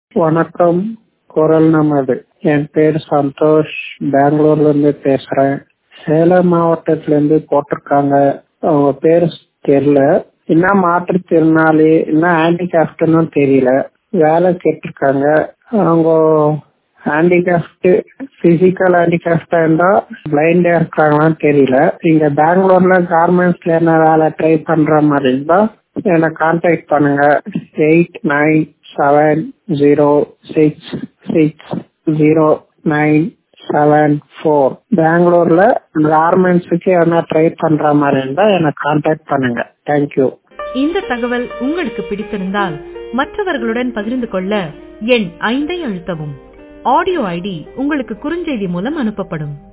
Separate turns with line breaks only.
வணக்கம் குரல் நமது என் பேர் சந்தோஷ் பெங்களூர்ல இருந்து பேசுறேன் சேலம் மாவட்டத்துல இருந்து போட்டிருக்காங்க அவங்க பேர் தெரியல என்ன மாற்றுத்திறனாளி என்ன ஹேண்டிகிராஃப்ட்னு தெரியல வேலை கேட்டிருக்காங்க அவங்க ஹேண்டிகிராஃப்ட் பிசிக்கல் ஹேண்டிகிராஃப்டா இருந்தா பிளைண்டா இருக்காங்களான்னு தெரியல இங்க பெங்களூர்ல கார்மெண்ட்ஸ்ல என்ன வேலை ட்ரை பண்ற மாதிரி இருந்தா என்னை கான்டாக்ட் பண்ணுங்க eight nine seven zero six six zero nine seven four பெங்களூர்ல கார்மெண்ட்ஸுக்கு எதனா ட்ரை பண்ற மாதிரி இருந்தா என்னை கான்டாக்ட் பண்ணுங்க தேங்க்யூ
இந்த தகவல் உங்களுக்கு பிடித்திருந்தால் மற்றவர்களுடன் பகிர்ந்து கொள்ள எண் ஐந்தை அழுத்தவும் ஆடியோ ஐடி உங்களுக்கு குறுஞ்செய்தி மூலம் அனுப்பப்படும்